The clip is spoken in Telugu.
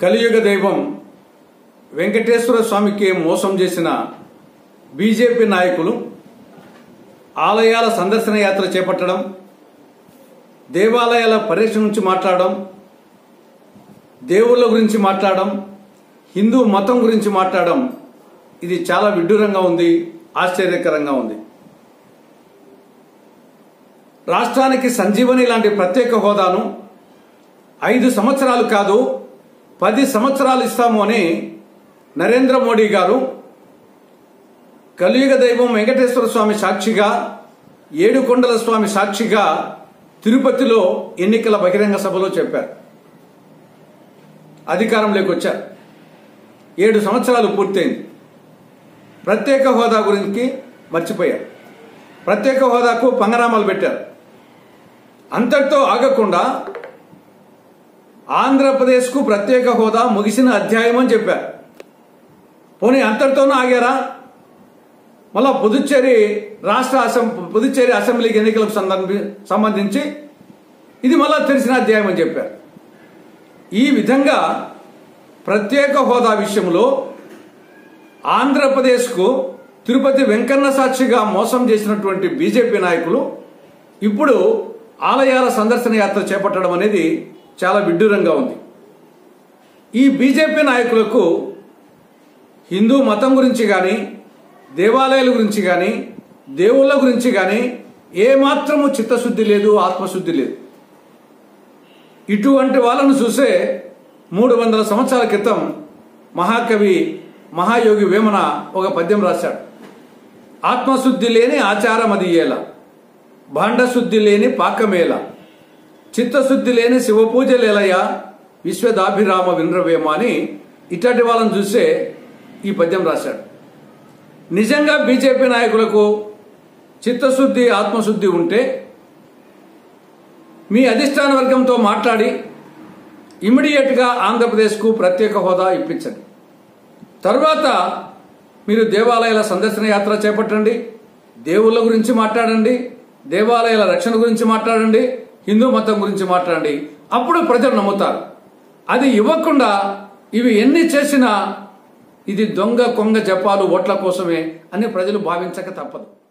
కలియుగ దైవం వెంకటేశ్వర స్వామికి మోసం చేసిన బీజేపీ నాయకులు ఆలయాల సందర్శన యాత్ర చేపట్టడం దేవాలయాల పర్యటన నుంచి మాట్లాడడం దేవుళ్ళ గురించి మాట్లాడడం హిందూ మతం గురించి మాట్లాడడం ఇది చాలా విడ్డూరంగా ఉంది ఆశ్చర్యకరంగా ఉంది రాష్ట్రానికి సంజీవని లాంటి ప్రత్యేక హోదాను ఐదు సంవత్సరాలు కాదు పది సంవత్సరాలు ఇస్తాము అని నరేంద్ర మోడీ గారు కలియుగ దైవం వెంకటేశ్వర స్వామి సాక్షిగా ఏడుకొండల స్వామి సాక్షిగా తిరుపతిలో ఎన్నికల బహిరంగ సభలో చెప్పారు అధికారంలోకి వచ్చారు ఏడు సంవత్సరాలు పూర్తయింది ప్రత్యేక హోదా గురించి మర్చిపోయారు ప్రత్యేక హోదాకు పంగనామాలు పెట్టారు అంతటితో ఆగకుండా ఆంధ్రప్రదేశ్కు ప్రత్యేక హోదా ముగిసిన అధ్యాయం అని చెప్పారు పోనీ అంతటితోనూ ఆగారా మళ్ళా పుదుచ్చేరి రాష్ట్ర అసెం పుదుచ్చేరి అసెంబ్లీకి ఎన్నికలకు సందర్భి- సంబంధించి ఇది మళ్ళా తెలిసిన అధ్యాయం అని చెప్పారు ఈ విధంగా ప్రత్యేక హోదా విషయంలో ఆంధ్రప్రదేశ్కు తిరుపతి వెంకన్న సాక్షిగా మోసం చేసినటువంటి బీజేపీ నాయకులు ఇప్పుడు ఆలయాల సందర్శన యాత్ర చేపట్టడం అనేది చాలా విడ్డూరంగా ఉంది ఈ బీజేపీ నాయకులకు హిందూ మతం గురించి కానీ దేవాలయాల గురించి కానీ దేవుళ్ళ గురించి కానీ ఏమాత్రము చిత్తశుద్ధి లేదు ఆత్మశుద్ధి లేదు ఇటువంటి వాళ్ళను చూసే మూడు వందల సంవత్సరాల క్రితం మహాకవి మహాయోగి వేమన ఒక పద్యం రాశాడు ఆత్మశుద్ధి లేని ఆచారం అది ఏల భాండశుద్ధి లేని పాకమేల చిత్తశుద్ధి లేని శివపూజలేలయ విశ్వదాభిరామ వినరవేమ అని ఇట్లాంటి వాళ్ళని చూసే ఈ పద్యం రాశాడు నిజంగా బీజేపీ నాయకులకు చిత్తశుద్ధి ఆత్మశుద్ధి ఉంటే మీ అధిష్టాన వర్గంతో మాట్లాడి ఇమ్మీడియట్గా ఆంధ్రప్రదేశ్కు ప్రత్యేక హోదా ఇప్పించండి తర్వాత మీరు దేవాలయాల సందర్శన యాత్ర చేపట్టండి దేవుళ్ళ గురించి మాట్లాడండి దేవాలయాల రక్షణ గురించి మాట్లాడండి హిందూ మతం గురించి మాట్లాడండి అప్పుడు ప్రజలు నమ్ముతారు అది ఇవ్వకుండా ఇవి ఎన్ని చేసినా ఇది దొంగ కొంగ జపాలు ఓట్ల కోసమే అని ప్రజలు భావించక తప్పదు